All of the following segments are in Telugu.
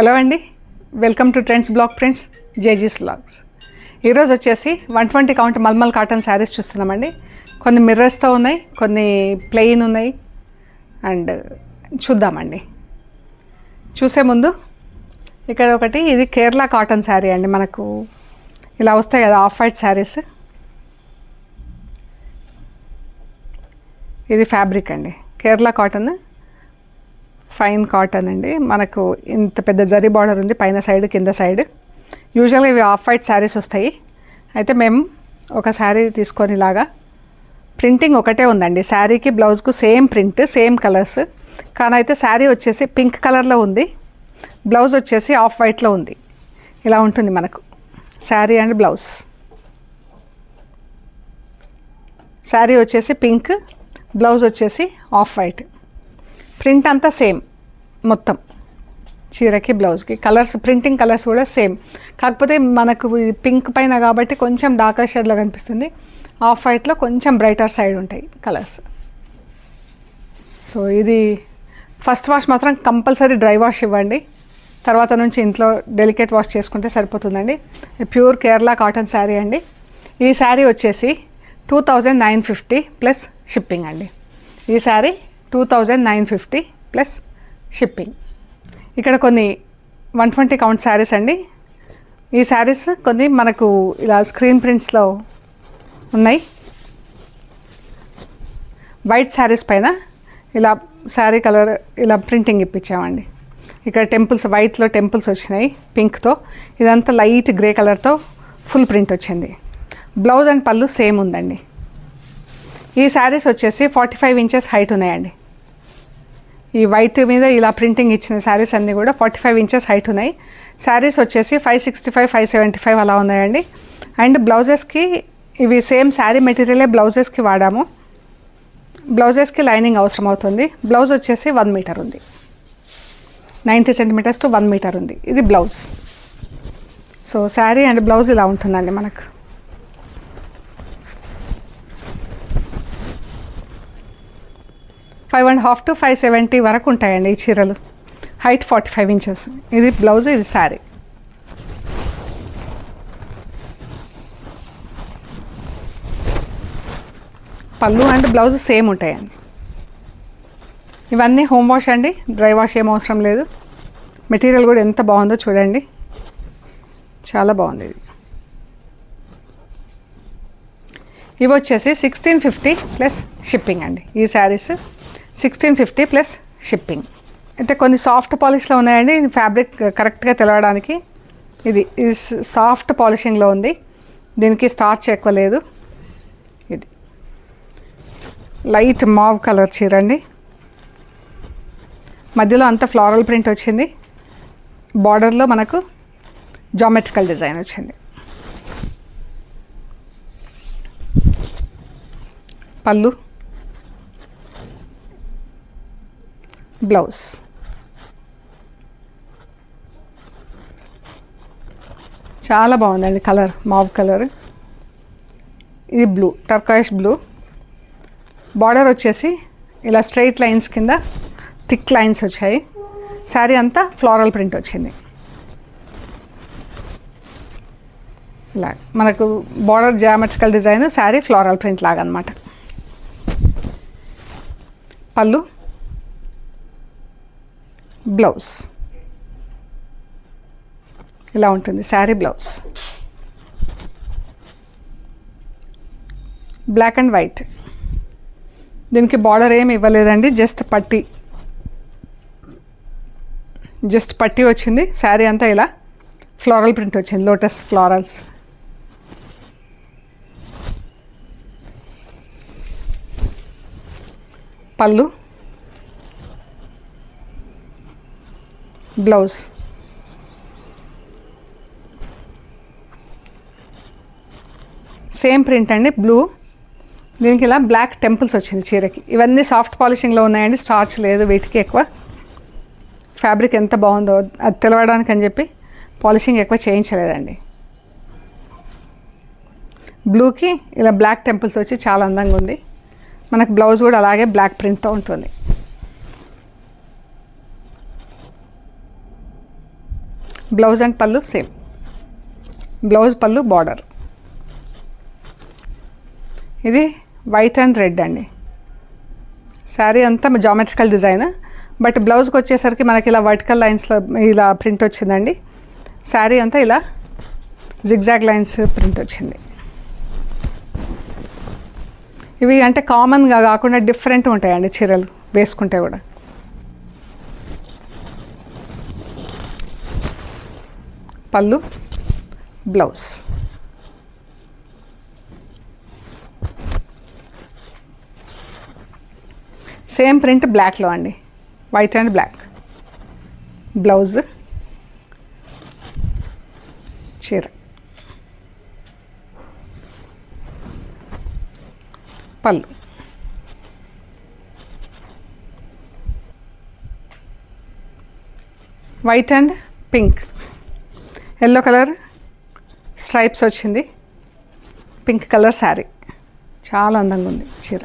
హలో అండి welcome to trends blog friends జేజీస్ బ్లాగ్స్ ఈరోజు వచ్చేసి one twenty count mulmul cotton saris చూస్తున్నామండి కొన్ని మిర్రర్స్తో ఉన్నాయి కొన్ని ప్లెయిన్ ఉన్నాయి అండ్ చూద్దామండి చూసే ముందు ఇక్కడ ఒకటి ఇది కేరళ కాటన్ శారీ అండి మనకు ఇలా వస్తాయి కదా ఆఫ్ వైట్ శారీస్ ఇది ఫ్యాబ్రిక్ అండి కేరళ కాటన్ ఫైన్ కాటన్ అండి మనకు ఇంత పెద్ద జరీ బార్డర్ ఉంది పైన సైడ్ కింద సైడ్ యూజువల్గా ఇవి ఆఫ్ వైట్ శారీస్ వస్తాయి అయితే మేము ఒక శారీ తీసుకొని ఇలాగా ప్రింటింగ్ ఒకటే ఉందండి శారీకి బ్లౌజ్కు సేమ్ ప్రింట్ సేమ్ కలర్స్ కానీ అయితే శారీ వచ్చేసి పింక్ కలర్లో ఉంది బ్లౌజ్ వచ్చేసి ఆఫ్ వైట్లో ఉంది ఇలా ఉంటుంది మనకు శారీ అండ్ బ్లౌజ్ శారీ వచ్చేసి పింక్ బ్లౌజ్ వచ్చేసి ఆఫ్ వైట్ ప్రింట్ అంతా సేమ్ మొత్తం చీరకి బ్లౌజ్కి కలర్స్ ప్రింటింగ్ కలర్స్ కూడా సేమ్ కాకపోతే మనకు ఇది పింక్ పైన కాబట్టి కొంచెం డార్కర్ షేడ్లో కనిపిస్తుంది ఆఫ్ వైట్లో కొంచెం బ్రైటర్ సైడ్ ఉంటాయి కలర్స్ సో ఇది ఫస్ట్ వాష్ మాత్రం కంపల్సరీ డ్రై వాష్ ఇవ్వండి తర్వాత నుంచి ఇంట్లో డెలికేట్ వాష్ చేసుకుంటే సరిపోతుందండి ప్యూర్ కేరళ కాటన్ శారీ అండి ఈ శారీ వచ్చేసి two thousand nine fifty plus shipping అండి ఈ sari two thousand nine fifty plus shipping ఇక్కడ కొన్ని వన్ ట్వంటీ కౌంట్ శారీస్ అండి ఈ శారీస్ కొన్ని మనకు ఇలా స్క్రీన్ ప్రింట్స్లో ఉన్నాయి వైట్ శారీస్ పైన ఇలా శారీ కలర్ ఇలా ప్రింటింగ్ ఇప్పించామండి ఇక్కడ టెంపుల్స్ వైట్లో టెంపుల్స్ వచ్చినాయి పింక్తో ఇదంతా లైట్ గ్రే కలర్తో ఫుల్ ప్రింట్ వచ్చింది బ్లౌజ్ అండ్ పళ్ళు సేమ్ ఉందండి ఈ శారీస్ వచ్చేసి ఫార్టీ ఫైవ్ ఇంచెస్ హైట్ ఉన్నాయండి ఈ వైట్ మీద ఇలా ప్రింటింగ్ ఇచ్చిన శారీస్ అన్నీ కూడా ఫార్టీ ఫైవ్ ఇంచెస్ హైట్ ఉన్నాయి శారీస్ వచ్చేసి five sixty five five seventy five అలా ఉన్నాయండి అండ్ బ్లౌజెస్కి ఇవి సేమ్ శారీ మెటీరియలే బ్లౌజెస్కి వాడాము బ్లౌజెస్కి లైనింగ్ అవసరం అవుతుంది బ్లౌజ్ వచ్చేసి వన్ మీటర్ ఉంది ninety centimetres to one metre ఉంది ఇది blouse so sari and blouse ఇలా ఉంటుందండి మనకు five and half to five seventy వరకు ఉంటాయండి ఈ చీరలు హైట్ ఫార్టీ ఫైవ్ ఇంచెస్ ఇది బ్లౌజ్ ఇది sari pallu and blouse same ఉంటాయండి ఇవన్నీ హోమ్ వాష్ అండి డ్రై వాష్ ఏం అవసరం లేదు మెటీరియల్ కూడా ఎంత బాగుందో చూడండి చాలా బాగుంది ఇది ఇవి వచ్చేసి సిక్స్టీన్ ఫిఫ్టీ ప్లస్ షిప్పింగ్ అండి ఈ saris sixteen fifty plus shipping అయితే కొన్ని సాఫ్ట్ పాలిష్లో ఉన్నాయండి ఫ్యాబ్రిక్ కరెక్ట్గా తెలవడానికి ఇది ఇది సాఫ్ట్ పాలిషింగ్లో ఉంది దీనికి స్టార్చ్ ఎక్కువ లేదు ఇది లైట్ మావ్ కలర్ చీర అండి మధ్యలో అంత ఫ్లారల్ ప్రింట్ వచ్చింది బార్డర్లో మనకు జామెట్రికల్ డిజైన్ వచ్చింది పళ్ళు బ్లౌజ్ చాలా బాగుందండి కలర్ మావ్ కలర్ ఇది బ్లూ టర్కాయిష్ బ్లూ బార్డర్ వచ్చేసి ఇలా స్ట్రైట్ లైన్స్ కింద థిక్ లైన్స్ వచ్చాయి శారీ అంతా ఫ్లోరల్ ప్రింట్ వచ్చింది ఇలా మనకు border geometrical design sari floral print లాగా అనమాట పళ్ళు బ్లౌజ్ ఇలా ఉంటుంది sari blouse black and white దీనికి బార్డర్ ఏమి ఇవ్వలేదండి జస్ట్ పట్టి జస్ట్ పట్టి వచ్చింది శారీ అంతా ఇలా ఫ్లోరల్ ప్రింట్ వచ్చింది lotus florals pallu blouse same print అండి బ్లూ దీనికి ఇలా బ్లాక్ టెంపుల్స్ వచ్చింది చీరకి ఇవన్నీ సాఫ్ట్ పాలిషింగ్లో ఉన్నాయండి స్టార్చ్ లేదు వీటికి ఎక్కువ ఫ్యాబ్రిక్ ఎంత బాగుందో అది తెలవడానికి అని చెప్పి పాలిషింగ్ ఎక్కువ చేయించలేదండి బ్లూకి ఇలా బ్లాక్ టెంపుల్స్ వచ్చి చాలా అందంగా ఉంది మనకు బ్లౌజ్ కూడా అలాగే బ్లాక్ ప్రింట్తో ఉంటుంది blouse and pallu same blouse pallu border ఇది వైట్ అండ్ రెడ్ అండి శారీ అంతా జామెట్రికల్ డిజైన్ బట్ బ్లౌజ్కి వచ్చేసరికి మనకి ఇలా వర్టికల్ లైన్స్లో ఇలా ప్రింట్ వచ్చిందండి శారీ అంతా ఇలా జిగ్జాగ్ లైన్స్ ప్రింట్ వచ్చింది ఇవి అంటే కామన్గా కాకుండా డిఫరెంట్ ఉంటాయండి చీరలు వేసుకుంటే కూడా పళ్ళు బ్లౌజ్ సేమ్ ప్రింట్ బ్లాక్లో అండి వైట్ అండ్ బ్లాక్ బ్లౌజ్ చీర pallu white and pink yellow colour stripes వచ్చింది పింక్ కలర్ శారీ చాలా అందంగా ఉంది చీర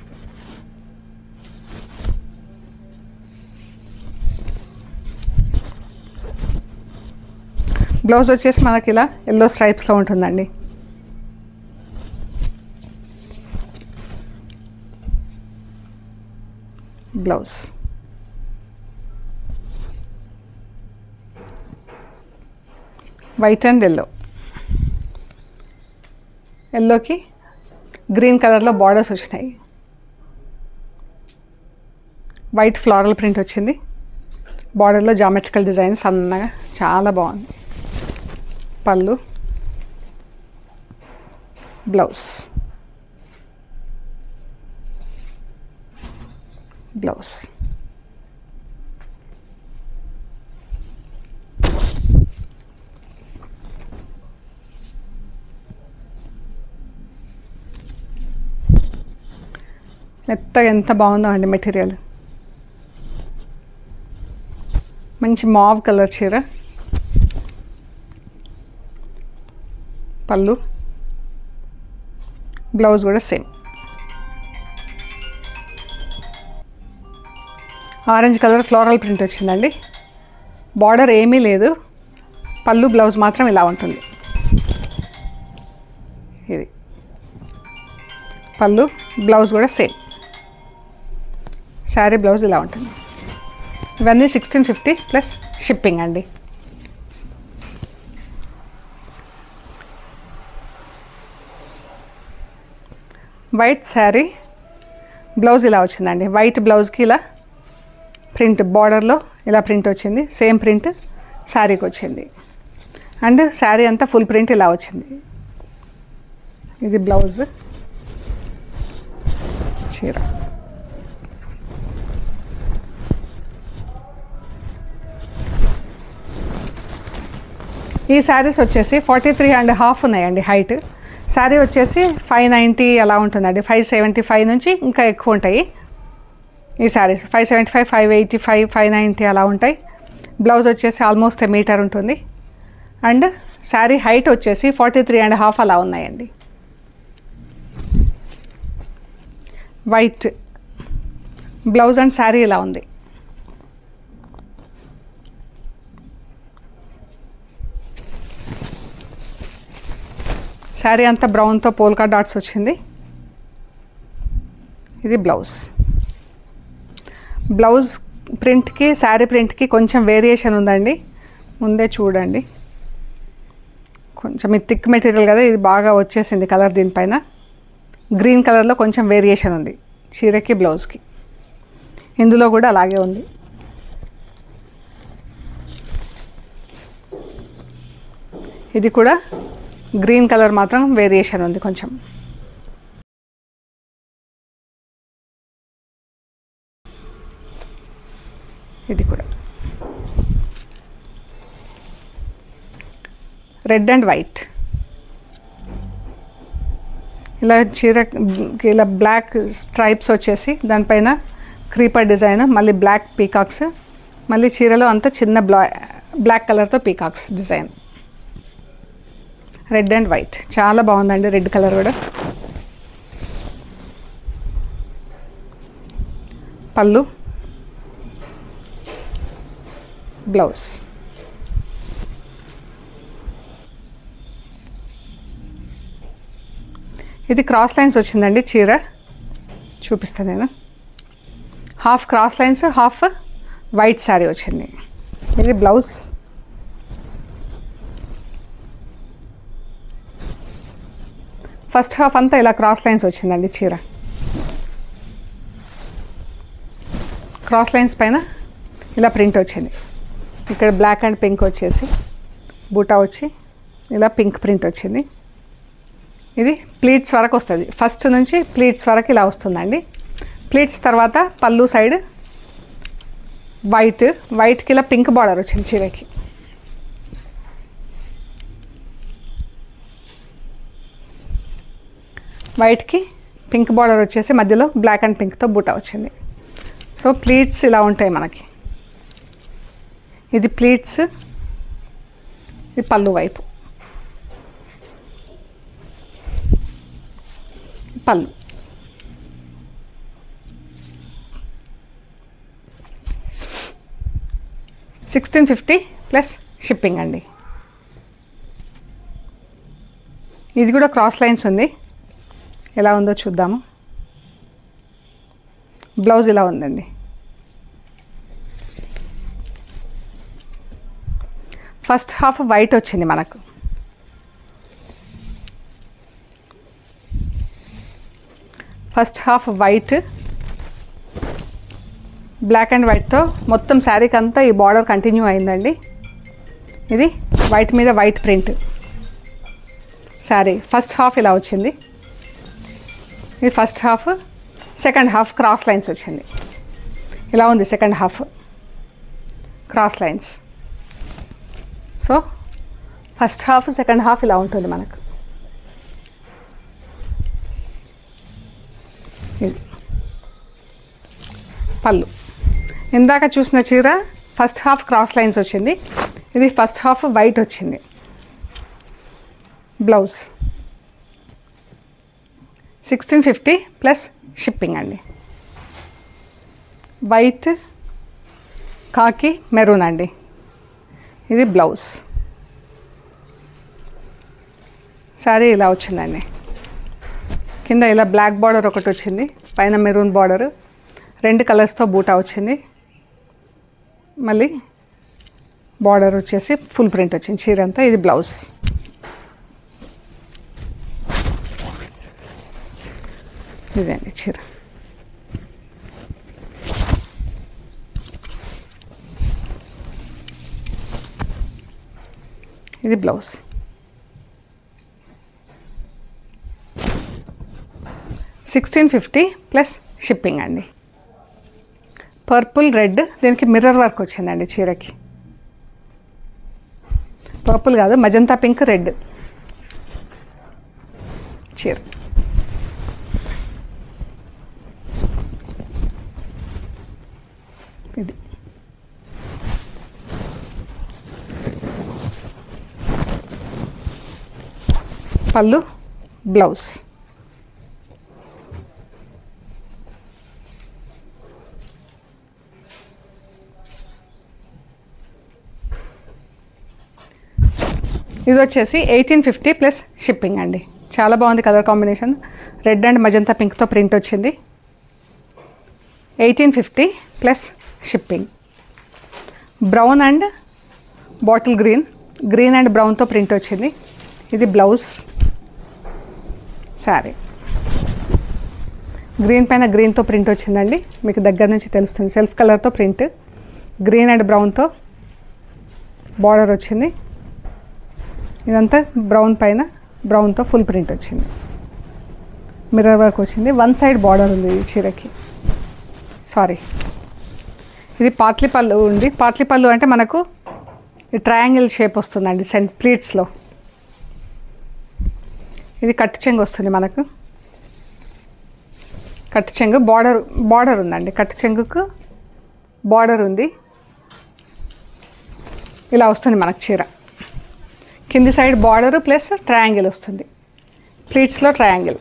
బ్లౌజ్ వచ్చేసి మనకి ఇలా ఎల్లో స్ట్రైప్స్లో ఉంటుందండి బ్లౌజ్ వైట్ అండ్ ఎల్లో ఎల్లోకి గ్రీన్ కలర్లో బార్డర్స్ వచ్చినాయి వైట్ ఫ్లోరల్ ప్రింట్ వచ్చింది బార్డర్లో జామెట్రికల్ డిజైన్ సన్నగా చాలా బాగుంది పళ్ళు బ్లౌజ్ బ్లౌజ్ మెత్తగా ఎంత బాగుందో అండి మెటీరియల్ మంచి మావ్ కలర్ చీర పళ్ళు బ్లౌజ్ కూడా same orange colour floral print వచ్చిందండి బార్డర్ ఏమీ లేదు పళ్ళు బ్లౌజ్ మాత్రం ఇలా ఉంటుంది ఇది పళ్ళు బ్లౌజ్ కూడా సేమ్ శారీ బ్లౌజ్ ఇలా ఉంటుంది ఇవన్నీ సిక్స్టీన్ ఫిఫ్టీ ప్లస్ షిప్పింగ్ అండి వైట్ శారీ బ్లౌజ్ ఇలా వచ్చిందండి వైట్ బ్లౌజ్కి ఇలా ప్రింట్ బార్డర్లో ఇలా ప్రింట్ వచ్చింది సేమ్ ప్రింట్ శారీకి వచ్చింది అండ్ శారీ అంతా ఫుల్ ప్రింట్ ఇలా వచ్చింది ఇది బ్లౌజ్ చీర ఈ శారీస్ వచ్చేసి ఫార్టీ త్రీ అండ్ హాఫ్ ఉన్నాయండి హైట్ శారీ వచ్చేసి ఫైవ్ నైంటీ అలా ఉంటుందండి ఫైవ్ సెవెంటీ ఫైవ్ నుంచి ఇంకా ఎక్కువ ఉంటాయి ఈ saris five seventy five five eighty five five ninety అలా ఉంటాయి బ్లౌజ్ వచ్చేసి ఆల్మోస్ట్ మీటర్ ఉంటుంది అండ్ శారీ హైట్ వచ్చేసి ఫార్టీ త్రీ అండ్ హాఫ్ అలా ఉన్నాయండి వైట్ బ్లౌజ్ అండ్ శారీ ఇలా ఉంది శారీ అంతా బ్రౌన్తో పోల్కా డాట్స్ వచ్చింది ఇది బ్లౌజ్ బ్లౌజ్ ప్రింట్కి శారీ ప్రింట్కి కొంచెం వేరియేషన్ ఉందండి ముందే చూడండి కొంచెం ఇది థిక్ మెటీరియల్ కదా ఇది బాగా వచ్చేసింది కలర్ దీనిపైన గ్రీన్ కలర్లో కొంచెం వేరియేషన్ ఉంది చీరకి బ్లౌజ్కి ఇందులో కూడా అలాగే ఉంది ఇది కూడా గ్రీన్ కలర్ మాత్రం వేరియేషన్ ఉంది కొంచెం ఇది కూడా రెడ్ అండ్ వైట్ ఇలా చీర ఇలా బ్లాక్ స్ట్రైప్స్ వచ్చేసి దానిపైన క్రీపర్ డిజైన్ మళ్ళీ బ్లాక్ పీకాక్స్ మళ్ళీ చీరలో అంతా చిన్న బ్లా బ్లాక్ కలర్తో peacocks design red and white చాలా బాగుందండి రెడ్ కలర్ కూడా పళ్ళు బ్లౌజ్ ఇది క్రాస్ లైన్స్ వచ్చిందండి చీర చూపిస్తాను నేను half cross lines half white sari వచ్చింది ఇది బ్లౌజ్ ఫస్ట్ హాఫ్ అంతా ఇలా క్రాస్ లైన్స్ వచ్చిందండి చీర క్రాస్ లైన్స్ పైన ఇలా ప్రింట్ వచ్చింది ఇక్కడ బ్లాక్ అండ్ పింక్ వచ్చేసి బూటా వచ్చి ఇలా పింక్ ప్రింట్ వచ్చింది ఇది ప్లీట్స్ వరకు వస్తుంది ఫస్ట్ నుంచి ప్లీట్స్ వరకు ఇలా వస్తుందండి ప్లీట్స్ తర్వాత పళ్ళు సైడ్ వైట్ వైట్కి ఇలా పింక్ బార్డర్ వచ్చింది చీరకి వైట్కి పింక్ బార్డర్ వచ్చేసి మధ్యలో బ్లాక్ అండ్ పింక్తో బూటా వచ్చింది సో ప్లీట్స్ ఇలా ఉంటాయి మనకి ఇది ప్లీట్స్ ఇది పళ్ళు వైపు పళ్ళు సిక్స్టీన్ ఫిఫ్టీ ప్లస్ షిప్పింగ్ అండి ఇది కూడా క్రాస్ లైన్స్ ఉంది ఎలా ఉందో చూద్దాము బ్లౌజ్ ఇలా ఉందండి ఫస్ట్ హాఫ్ వైట్ వచ్చింది మనకు first half white black and వైట్తో మొత్తం శారీకి అంతా ఈ బార్డర్ కంటిన్యూ అయిందండి ఇది వైట్ మీద white print sari first half ఇలా వచ్చింది ఇది first half second half cross lines వచ్చింది ఇలా ఉంది second half cross lines so first half second half ఇలా ఉంటుంది మనకు ఇది పళ్ళు ఇందాక చూసిన చీర ఫస్ట్ హాఫ్ క్రాస్ లైన్స్ వచ్చింది ఇది ఫస్ట్ హాఫ్ వైట్ వచ్చింది blouse sixteen fifty plus shipping అండి వైట్ కాకి మెరూన్ అండి ఇది బ్లౌజ్ శారీ ఇలా వచ్చిందండి కింద ఇలా బ్లాక్ బార్డర్ ఒకటి వచ్చింది పైన మెరూన్ బార్డర్ రెండు కలర్స్తో బూటా వచ్చింది మళ్ళీ బార్డర్ వచ్చేసి ఫుల్ ప్రింట్ వచ్చింది చీర అంతా ఇది బ్లౌజ్ ఇదండి చీర ఇది blouse sixteen fifty plus shipping అండి పర్పుల్ రెడ్ దీనికి మిర్రర్ వర్క్ వచ్చిందండి చీరకి పర్పుల్ కాదు మజంతా పింక్ రెడ్ చీర ఇది పళ్ళు బ్లౌజ్ ఇది వచ్చేసి ఎయిటీన్ ఫిఫ్టీ ప్లస్ షిప్పింగ్ అండి చాలా బాగుంది colour combination red and magenta పింక్తో ప్రింట్ వచ్చింది eighteen fifty plus shipping brown and bottle green green and బ్రౌన్తో ప్రింట్ వచ్చింది ఇది బ్లౌజ్ శారీ గ్రీన్ పైన గ్రీన్తో ప్రింట్ వచ్చిందండి మీకు దగ్గర నుంచి తెలుస్తుంది సెల్ఫ్ కలర్తో ప్రింట్ గ్రీన్ అండ్ బ్రౌన్తో బార్డర్ వచ్చింది ఇదంతా బ్రౌన్ పైన బ్రౌన్తో ఫుల్ ప్రింట్ వచ్చింది మిర్రర్ వర్క్ వచ్చింది వన్ సైడ్ బార్డర్ ఉంది ఈ చీరకి సారీ ఇది పాట్లీ పళ్ళు ఉంది పాట్లీ పళ్ళు అంటే మనకు ఈ ట్రయాంగిల్ షేప్ వస్తుందండి సెంట్ ప్లీట్స్లో ఇది కట్టు చెంగు వస్తుంది మనకు కట్టు చెంగు బార్డర్ బార్డర్ ఉందండి కట్టు చెంగుకు బార్డర్ ఉంది ఇలా వస్తుంది మనకు చీర కింది సైడ్ బార్డర్ ప్లస్ ట్రయాంగిల్ వస్తుంది ప్లీట్స్లో ట్రయాంగిల్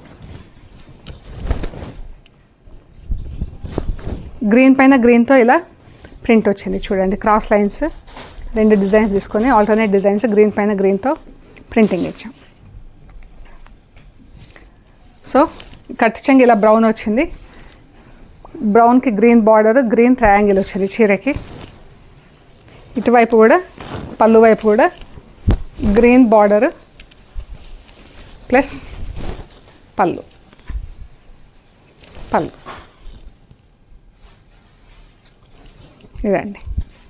గ్రీన్ పైన గ్రీన్తో ఇలా ప్రింట్ వచ్చింది చూడండి క్రాస్ లైన్స్ రెండు డిజైన్స్ తీసుకొని ఆల్టర్నేట్ డిజైన్స్ గ్రీన్ పైన గ్రీన్తో ప్రింటింగ్ ఇచ్చాం సో కట్ చెంగు ఇలా బ్రౌన్ వచ్చింది బ్రౌన్కి గ్రీన్ బార్డర్ గ్రీన్ ట్రయాంగిల్ వచ్చింది చీరకి ఇటువైపు కూడా పళ్ళు వైపు కూడా గ్రీన్ బార్డర్ ప్లస్ పళ్ళు పళ్ళు ఇదండి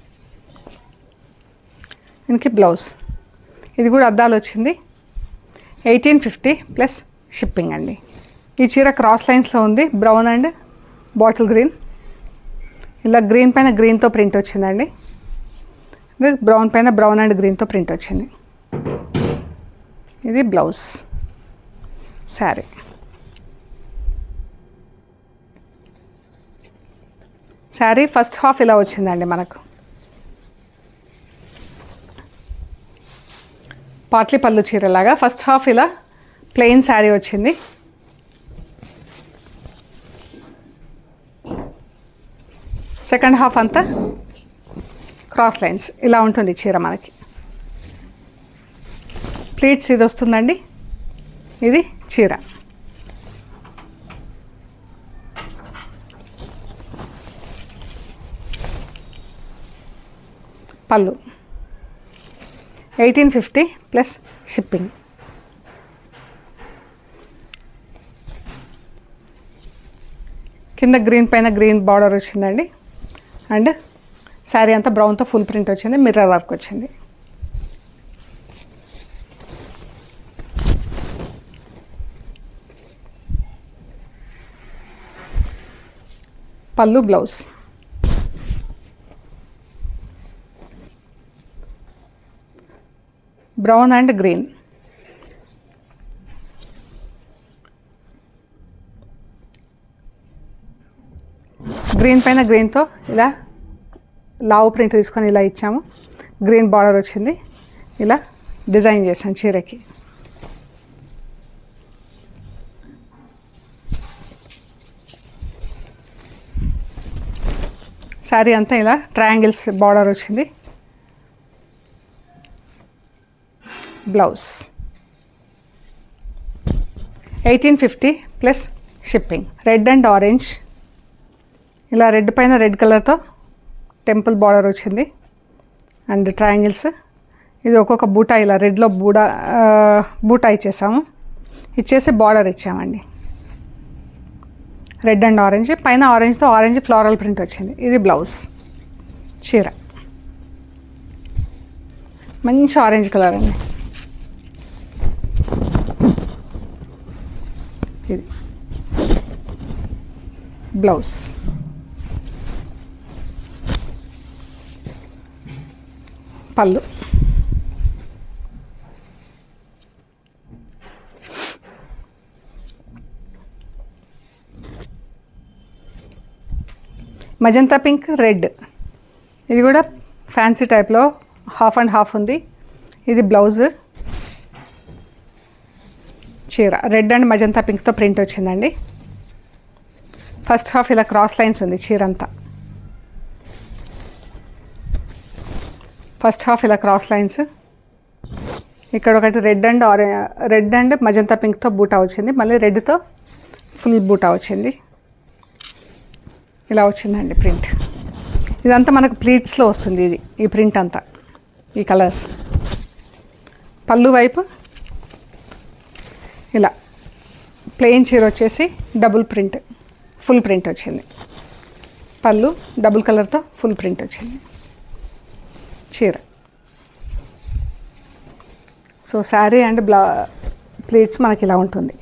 దీనికి బ్లౌజ్ ఇది కూడా అద్దాలు వచ్చింది ఎయిటీన్ ఫిఫ్టీ ప్లస్ షిప్పింగ్ అండి ఈ చీర క్రాస్ లైన్స్లో ఉంది బ్రౌన్ అండ్ బాటిల్ గ్రీన్ ఇలా గ్రీన్ పైన గ్రీన్తో ప్రింట్ వచ్చిందండి ఇది బ్రౌన్ పైన బ్రౌన్ అండ్ గ్రీన్తో ప్రింట్ వచ్చింది ఇది blouse sari sari first half ఇలా వచ్చిందండి మనకు పాట్లీ పళ్ళు చీరలాగా ఫస్ట్ హాఫ్ ఇలా ప్లెయిన్ శారీ వచ్చింది సెకండ్ హాఫ్ అంతా క్రాస్ లైన్స్ ఇలా ఉంటుంది చీర మనకి ప్లీట్స్ ఇది వస్తుందండి ఇది చీర పళ్ళు ఎయిటీన్ ఫిఫ్టీ ప్లస్ షిప్పింగ్ కింద గ్రీన్ పైన గ్రీన్ బార్డర్ వచ్చిందండి అండ్ శారీ అంతా బ్రౌన్తో ఫుల్ ప్రింట్ వచ్చింది మిర్రర్ వర్క్ వచ్చింది పళ్ళు blouse brown and green green పైన గ్రీన్తో ఇలా లావు ప్రింట్ తీసుకొని ఇలా ఇచ్చాము గ్రీన్ బార్డర్ వచ్చింది ఇలా డిజైన్ చేశాను చీరకి శారీ అంతా ఇలా ట్రయాంగిల్స్ బార్డర్ వచ్చింది blouse eighteen fifty plus shipping red and orange ఇలా రెడ్ పైన రెడ్ కలర్తో టెంపుల్ బార్డర్ వచ్చింది అండ్ ట్రయాంగిల్స్ ఇది ఒక్కొక్క బూటా ఇలా రెడ్లో బూడా ఆ, బూటా ఇచ్చేసాము ఇచ్చేసి బార్డర్ ఇచ్చామండి రెడ్ అండ్ ఆరెంజ్ పైన ఆరెంజ్తో ఆరెంజ్ ఫ్లోరల్ ప్రింట్ వచ్చింది ఇది బ్లౌజ్ చీర మంచి ఆరెంజ్ కలర్ అండి ఇది బ్లౌజ్ పళ్ళు మజంతా పింక్ రెడ్ ఇది కూడా ఫ్యాన్సీ టైప్లో హాఫ్ అండ్ హాఫ్ ఉంది ఇది బ్లౌజ్ చీర రెడ్ అండ్ మజంతా పింక్తో ప్రింట్ వచ్చిందండి ఫస్ట్ హాఫ్ ఇలా క్రాస్ లైన్స్ ఉంది చీర అంతా ఫస్ట్ హాఫ్ ఇలా క్రాస్ లైన్స్ ఇక్కడ ఒకటి రెడ్ అండ్ ఆరె రెడ్ అండ్ మజంతా పింక్తో బూటా వచ్చింది మళ్ళీ రెడ్తో ఫుల్ బూటా వచ్చింది ఇలా వచ్చిందండి ప్రింట్ ఇదంతా మనకు ప్లీట్స్లో వస్తుంది ఇది ఈ ప్రింట్ అంతా ఈ కలర్స్ పళ్ళు వైపు ఇలా ప్లెయిన్ చీర వచ్చేసి డబుల్ ప్రింట్ ఫుల్ ప్రింట్ వచ్చింది పళ్ళు డబుల్ కలర్తో ఫుల్ ప్రింట్ వచ్చింది చీర సో శారీ అండ్ బ్లా ప్లేట్స్ మనకి ఇలా ఉంటుంది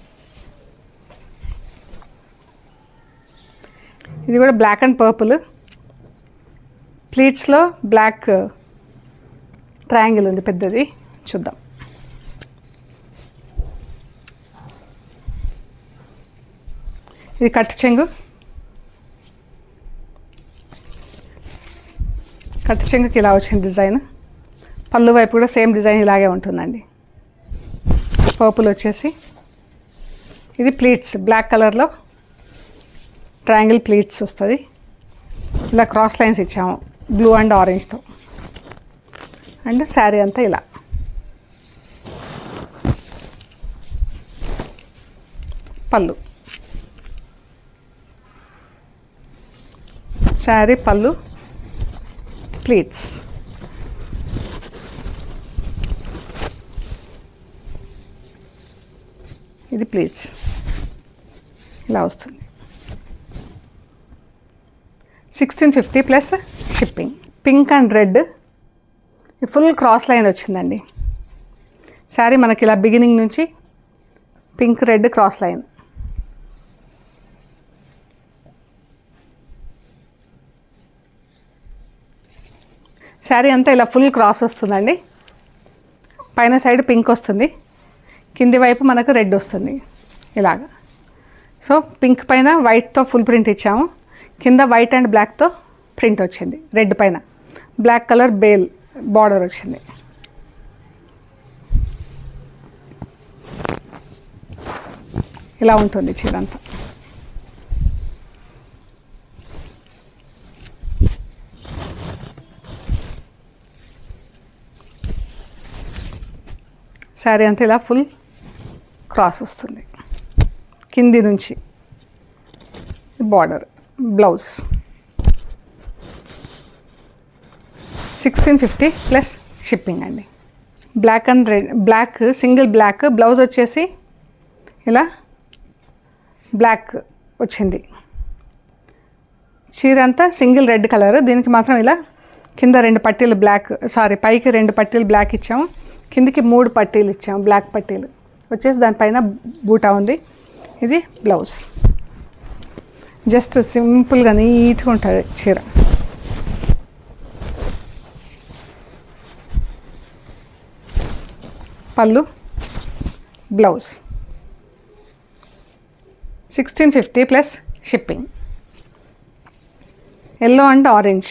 ఇది కూడా బ్లాక్ అండ్ పర్పుల్ ప్లీట్స్లో బ్లాక్ ట్రయాంగిల్ ఉంది పెద్దది చూద్దాం ఇది కట్ చెంగు కట్ చెంగుకి ఇలా వచ్చింది డిజైన్ పళ్ళు వైపు కూడా సేమ్ డిజైన్ ఇలాగే ఉంటుందండి పర్పుల్ వచ్చేసి ఇది ప్లీట్స్ బ్లాక్ కలర్లో ట్రయాంగిల్ ప్లీట్స్ వస్తుంది ఇలా క్రాస్ లైన్స్ ఇచ్చాము బ్లూ అండ్ ఆరెంజ్తో అండ్ శారీ అంతా ఇలా పళ్ళు శారీ పళ్ళు ప్లీట్స్ ఇది ప్లీట్స్ ఇలా వస్తుంది sixteen fifty plus shipping pink and red full cross line వచ్చిందండి శారీ మనకి ఇలా బిగినింగ్ నుంచి pink red cross line sari అంతా ఇలా ఫుల్ క్రాస్ వస్తుందండి పైన సైడ్ పింక్ వస్తుంది కింది వైపు మనకు రెడ్ వస్తుంది ఇలాగా సో పింక్ పైన వైట్తో ఫుల్ ప్రింట్ ఇచ్చాము కింద వైట్ అండ్ బ్లాక్తో ప్రింట్ వచ్చింది రెడ్ పైన బ్లాక్ కలర్ బేల్ బార్డర్ వచ్చింది ఇలా ఉంటుంది చీర అంతా శారీ అంతా ఇలా ఫుల్ క్రాస్ వస్తుంది కింది నుంచి border blouse sixteen fifty plus shipping అండి black and red black single black blouse వచ్చేసి ఇలా బ్లాక్ వచ్చింది చీర అంతా సింగిల్ రెడ్ కలర్ దీనికి మాత్రం ఇలా కింద రెండు పట్టీలు బ్లాక్ సారీ పైకి రెండు పట్టీలు బ్లాక్ ఇచ్చాము కిందికి మూడు పట్టీలు ఇచ్చాము బ్లాక్ పట్టీలు వచ్చేసి దానిపైన బూటా ఉంది ఇది బ్లౌజ్ జస్ట్ సింపుల్గా నీట్గా ఉంటుంది చీర పళ్ళు blouse sixteen fifty plus shipping yellow and orange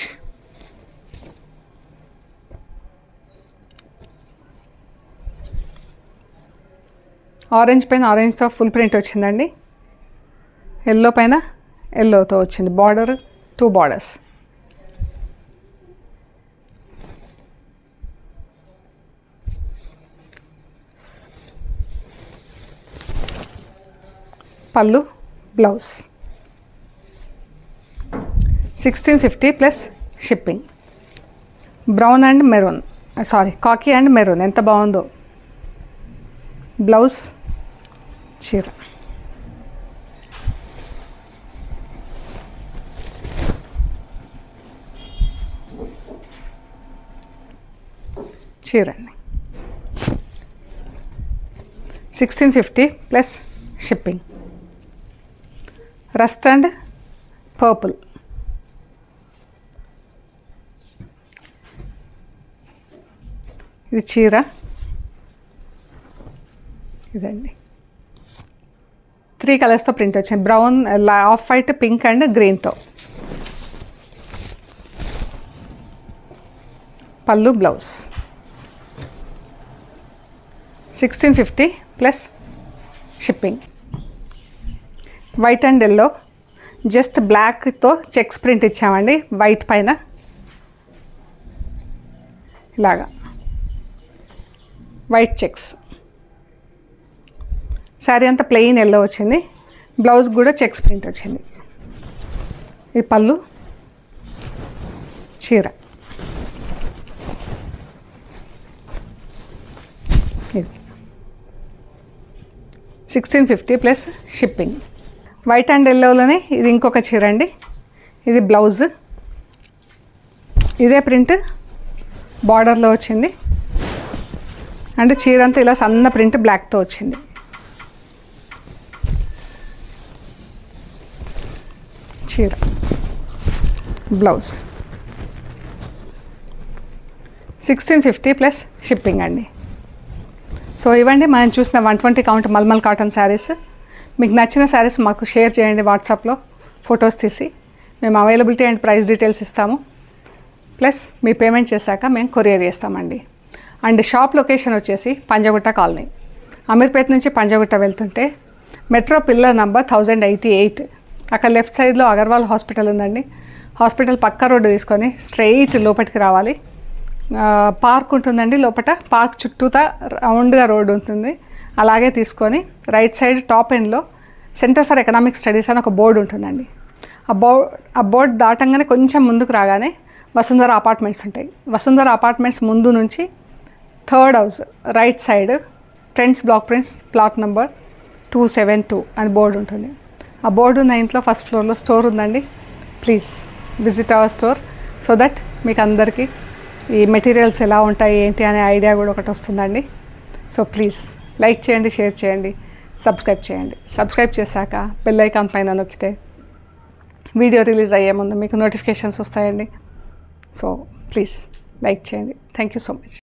orange పైన ఆరెంజ్తో ఫుల్ ప్రింట్ వచ్చిందండి ఎల్లో పైన ఎల్లోతో వచ్చింది బార్డర్ టూ బార్డర్స్ పళ్ళు blouse sixteen fifty plus shipping brown and maroon sari khaki and maroon ఎంత బాగుందో బ్లౌజ్ చీర చీర అండి sixteen fifty plus shipping rust and purple ఇది చీర ఇదండి త్రీ కలర్స్తో ప్రింట్ వచ్చింది brown off white pink and గ్రీన్తో పళ్ళు blouse sixteen fifty plus shipping white and yellow just బ్లాక్తో చెక్స్ ప్రింట్ ఇచ్చామండి వైట్ పైన ఇలాగా వైట్ చెక్స్ శారీ అంతా ప్లెయిన్ ఎల్లో వచ్చింది బ్లౌజ్ కూడా చెక్స్ ప్రింట్ వచ్చింది ఈ పళ్ళు చీర ఇది sixteen fifty plus shipping white and ఎల్లోలోనే ఇది ఇంకొక చీర అండి ఇది బ్లౌజ్ ఇదే ప్రింట్ బార్డర్లో వచ్చింది అంటే చీర అంతా ఇలా సన్న ప్రింట్ బ్లాక్తో వచ్చింది చీర blouse sixteen fifty plus shipping అండి సో ఇవ్వండి మనం చూసిన one twenty count mulmul cotton saris మీకు నచ్చిన శారీస్ మాకు షేర్ చేయండి వాట్సాప్లో ఫొటోస్ తీసి మేము అవైలబిలిటీ అండ్ ప్రైస్ డీటెయిల్స్ ఇస్తాము ప్లస్ మీ పేమెంట్ చేశాక మేము కొరియర్ చేస్తామండి అండ్ షాప్ లొకేషన్ వచ్చేసి పంజగుట్ట కాలనీ అమీర్పేట నుంచి పంజగుట్ట వెళ్తుంటే metro pillar number thousand eighty eight అక్కడ లెఫ్ట్ సైడ్లో అగర్వాల్ హాస్పిటల్ ఉందండి హాస్పిటల్ పక్క రోడ్డు తీసుకొని స్ట్రైట్ లోపలికి రావాలి ఆ, పార్క్ ఉంటుందండి లోపల పార్క్ చుట్టూతా రౌండ్గా రోడ్డు ఉంటుంది అలాగే తీసుకొని రైట్ సైడ్ టాప్ ఎండ్లో సెంటర్ ఫర్ ఎకనామిక్ స్టడీస్ అని ఒక బోర్డు ఉంటుందండి ఆ బోర్డ్ ఆ బోర్డు దాటంగానే కొంచెం ముందుకు రాగానే వసుంధర అపార్ట్మెంట్స్ ఉంటాయి వసుంధర అపార్ట్మెంట్స్ ముందు నుంచి third house right side Trends block prints plot number two seven two అని బోర్డు ఉంటుంది ఆ బోర్డు ఉన్న ఇంట్లో ఫస్ట్ ఫ్లోర్లో స్టోర్ ఉందండి please visit our store so that మీకు అందరికీ ఈ మెటీరియల్స్ ఎలా ఉంటాయి ఏంటి అనే ఐడియా కూడా ఒకటి వస్తుందండి సో ప్లీజ్ లైక్ చేయండి షేర్ చేయండి సబ్స్క్రైబ్ చేయండి సబ్స్క్రైబ్ చేశాక బెల్ ఐకాన్ పైన నొక్కితే వీడియో రిలీజ్ అయ్యే ముందు మీకు నోటిఫికేషన్స్ వస్తాయండి సో ప్లీజ్ లైక్ చేయండి థ్యాంక్ యూ సో మచ్